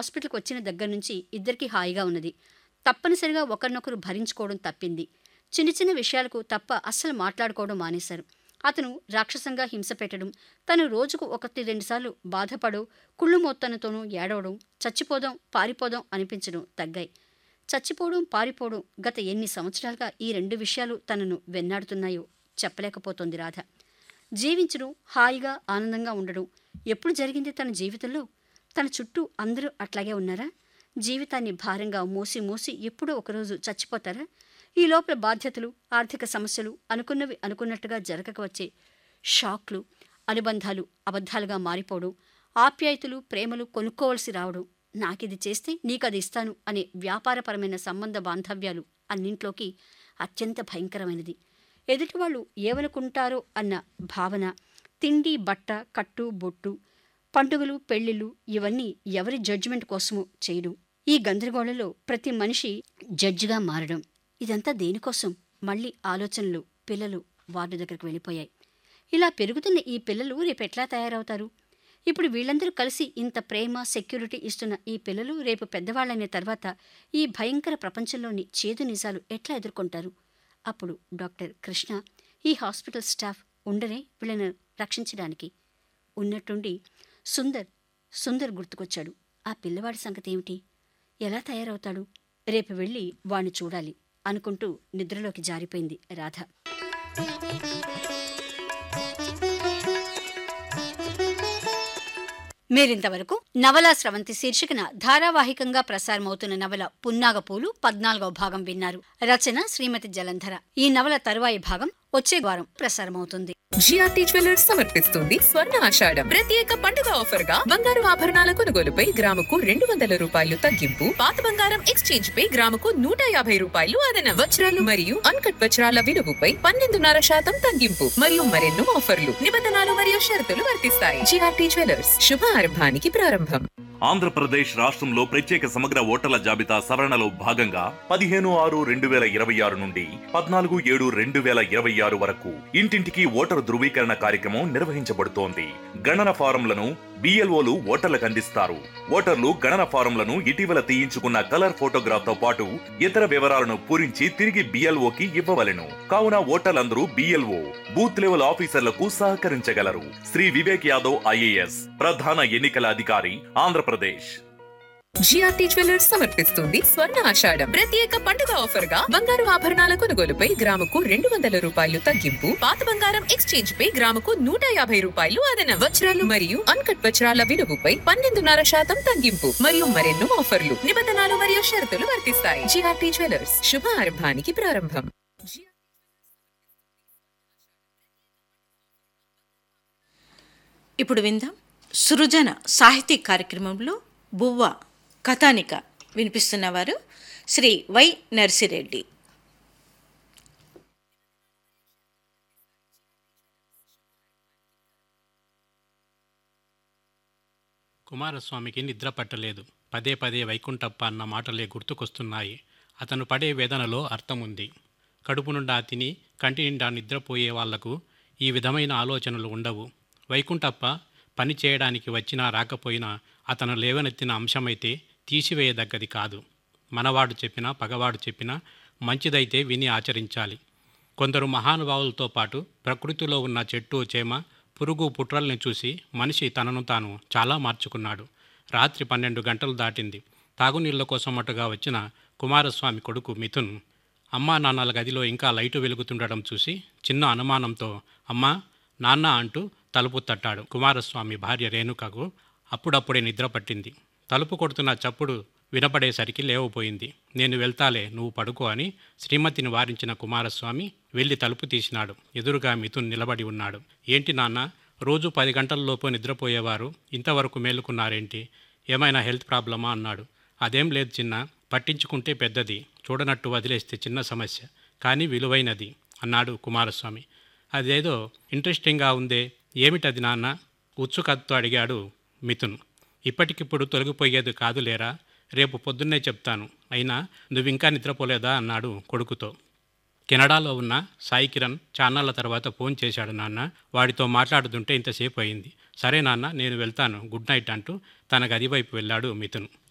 హాస్పిటల్కి వచ్చిన దగ్గర నుంచి ఇద్దరికీ హాయిగా ఉన్నది తప్పనిసరిగా ఒకరినొకరు భరించుకోవడం తప్పింది చిన్న చిన్న విషయాలకు తప్ప అస్సలు మాట్లాడుకోవడం మానేశారు అతను రాక్షసంగా హింస పెట్టడం తను రోజుకు ఒకటి రెండుసార్లు బాధపడో కుళ్ళు మొత్తనతోనూ ఏడవడం చచ్చిపోదాం పారిపోదాం అనిపించడం తగ్గాయి చచ్చిపోవడం పారిపోవడం గత ఎన్ని సంవత్సరాలుగా ఈ రెండు విషయాలు తనను వెన్నాడుతున్నాయో చెప్పలేకపోతోంది రాధ జీవించడం హాయిగా ఆనందంగా ఉండడం ఎప్పుడు జరిగింది తన జీవితంలో తన చుట్టూ అందరూ అట్లాగే ఉన్నారా జీవితాన్ని భారంగా మోసి మోసి ఎప్పుడో ఒకరోజు చచ్చిపోతారా ఈ లోపల బాధ్యతలు ఆర్థిక సమస్యలు అనుకున్నవి అనుకున్నట్టుగా జరగక వచ్చే షాక్లు అనుబంధాలు అబద్ధాలుగా మారిపోవడం ఆప్యాయతలు ప్రేమలు కొనుక్కోవలసి రావడం నాకిది చేస్తే నీకది ఇస్తాను అనే వ్యాపారపరమైన సంబంధ బాంధవ్యాలు అన్నింట్లోకి అత్యంత భయంకరమైనది ఎదుటివాళ్ళు ఏమనుకుంటారో అన్న భావన తిండి బట్ట కట్టు బొట్టు పండుగలు పెళ్లిళ్ళు ఇవన్నీ ఎవరి జడ్జిమెంట్ కోసమో చేయడం ఈ గందరగోళంలో ప్రతి మనిషి జడ్జిగా మారడం ఇదంతా దేనికోసం మళ్ళీ ఆలోచనలు పిల్లలు వార్డు దగ్గరికి వెళ్ళిపోయాయి ఇలా పెరుగుతున్న ఈ పిల్లలు రేపు ఎట్లా తయారవుతారు ఇప్పుడు వీళ్ళందరూ కలిసి ఇంత ప్రేమ సెక్యూరిటీ ఇస్తున్న ఈ పిల్లలు రేపు పెద్దవాళ్ళైన తర్వాత ఈ భయంకర ప్రపంచంలోని చేదు నిజాలు ఎట్లా ఎదుర్కొంటారు అప్పుడు డాక్టర్ కృష్ణ ఈ హాస్పిటల్ స్టాఫ్ ఉండనే వీళ్ళను రక్షించడానికి ఉన్నట్టుండి సుందర్ సుందర్ గుర్తుకొచ్చాడు ఆ పిల్లవాడి సంగతి ఏమిటి ఎలా తయారవుతాడు రేపు వెళ్ళి వాణ్ణి చూడాలి అనుకుంటూ నిద్రలోకి జారిపోయింది రాధ మీరింతవరకు నవల స్రవంతి శీర్షికన ధారావాహికంగా ప్రసారమవుతున్న నవల పున్నాగపూలు పద్నాలుగవ భాగం విన్నారు రచన శ్రీమతి జలంధర ఈ నవల తరువాయి భాగం వచ్చే వారం ప్రసారమవుతుంది జిఆర్టీ జ్యువెలర్స్ సమర్పిస్తుంది స్వర్ణ ఆషాఢం ప్రత్యేక పండుగ ఆఫర్ గా బంగారు ఆభరణాల కొనుగోలుపై గ్రాముకు రెండు వందల రూపాయలు తగ్గింపు పాత బంగారం ఎక్స్చేంజ్ పై గ్రాముకు నూట యాభై రూపాయలు అదనం వజ్రాలు మరియు అన్కట్ వజ్రాల విలువపై పన్నెండున్నర శాతం తగ్గింపు మరియు మరెన్నో ఆఫర్లు నిబంధనలు మరియు షరతులు వర్తిస్తాయి జిఆర్టీ జ్యువెలర్స్ శుభ ఆరంభానికి ప్రారంభం ఆంధ్రప్రదేశ్ రాష్ట్రంలో ప్రత్యేక సమగ్ర ఓటర్ల జాబితా సవరణలో భాగంగా పదిహేను ఆరు రెండు వేల ఇరవై ఆరు నుండి పద్నాలుగు ఏడు రెండు వేల ఇరవై ఆరు వరకు ఇంటింటికి ఓటరు ధృవీకరణ కార్యక్రమం నిర్వహించబడుతోంది గణన ఫారంలను బిఎల్ఓలు ఓటర్లకు అందిస్తారు ఓటర్లు గణన ఫారంలను ఇటీవల తీయించుకున్న కలర్ ఫోటోగ్రాఫ్ తో పాటు ఇతర వివరాలను పూరించి తిరిగి బిఎల్ఓకి ఇవ్వవలెను కావున ఓటర్లందరూ బిఎల్ఓ బూత్ లెవెల్ ఆఫీసర్లకు సహకరించగలరు శ్రీ వివేక్ యాదవ్ ఐఏఎస్ ప్రధాన ఎన్నికల అధికారి ఆంధ్రప్రదేశ్ జిఆర్టీ జ్యువెలర్స్ సమర్పిస్తుంది స్వర్ణ ఆషాఢం ప్రత్యేక పండుగ ఆఫర్ గా బంగారు ఆభరణాల కొనుగోలుపై గ్రాముకు రెండు వందల రూపాయలు తగ్గింపు పాత బంగారం ఎక్స్చేంజ్ పై గ్రాముకు నూట యాభై రూపాయలు అదనం వజ్రాలు మరియు అన్కట్ వజ్రాల విలువపై పన్నెండున్నర శాతం తగ్గింపు మరియు మరెన్నో ఆఫర్లు నిబంధనలు మరియు షరతులు వర్తిస్తాయి జిఆర్టీ జ్యువెలర్స్ శుభ ఆరంభానికి ప్రారంభం ఇప్పుడు విందాం సృజన సాహితీ కార్యక్రమంలో బువ్వ కథానిక వినిపిస్తున్నవారు శ్రీ వై నర్సిరెడ్డి కుమారస్వామికి నిద్ర పట్టలేదు పదే పదే వైకుంఠప్ప అన్న మాటలే గుర్తుకొస్తున్నాయి అతను పడే వేదనలో అర్థం ఉంది కడుపు నిండా తిని కంటి నిండా నిద్రపోయే వాళ్లకు ఈ విధమైన ఆలోచనలు ఉండవు వైకుంఠప్ప పని చేయడానికి వచ్చినా రాకపోయినా అతను లేవనెత్తిన అంశమైతే తీసివేయదగ్గది కాదు మనవాడు చెప్పినా పగవాడు చెప్పినా మంచిదైతే విని ఆచరించాలి కొందరు మహానుభావులతో పాటు ప్రకృతిలో ఉన్న చెట్టు చేమ పురుగు పుట్రల్ని చూసి మనిషి తనను తాను చాలా మార్చుకున్నాడు రాత్రి పన్నెండు గంటలు దాటింది తాగునీళ్ల కోసం అటుగా వచ్చిన కుమారస్వామి కొడుకు మిథున్ అమ్మా నాన్నల గదిలో ఇంకా లైటు వెలుగుతుండడం చూసి చిన్న అనుమానంతో అమ్మా నాన్న అంటూ తలుపు తట్టాడు కుమారస్వామి భార్య రేణుకకు అప్పుడప్పుడే నిద్ర పట్టింది తలుపు కొడుతున్న చప్పుడు వినపడేసరికి లేవపోయింది నేను వెళ్తాలే నువ్వు పడుకో అని శ్రీమతిని వారించిన కుమారస్వామి వెళ్ళి తలుపు తీసినాడు ఎదురుగా మిథున్ నిలబడి ఉన్నాడు ఏంటి నాన్న రోజు పది గంటలలోపు నిద్రపోయేవారు ఇంతవరకు మేలుకున్నారేంటి ఏమైనా హెల్త్ ప్రాబ్లమా అన్నాడు అదేం లేదు చిన్న పట్టించుకుంటే పెద్దది చూడనట్టు వదిలేస్తే చిన్న సమస్య కానీ విలువైనది అన్నాడు కుమారస్వామి అదేదో ఇంట్రెస్టింగ్గా ఉందే ఏమిటది నాన్న ఉత్సుకతతో అడిగాడు మిథున్ ఇప్పటికిప్పుడు తొలగిపోయేది కాదులేరా రేపు పొద్దున్నే చెప్తాను అయినా నువ్వింకా నిద్రపోలేదా అన్నాడు కొడుకుతో కెనడాలో ఉన్న సాయి కిరణ్ చాన్నాళ్ళ తర్వాత ఫోన్ చేశాడు నాన్న వాడితో మాట్లాడుతుంటే ఇంతసేపు అయింది సరే నాన్న నేను వెళ్తాను గుడ్ నైట్ అంటూ తన గది వైపు వెళ్ళాడు మిథున్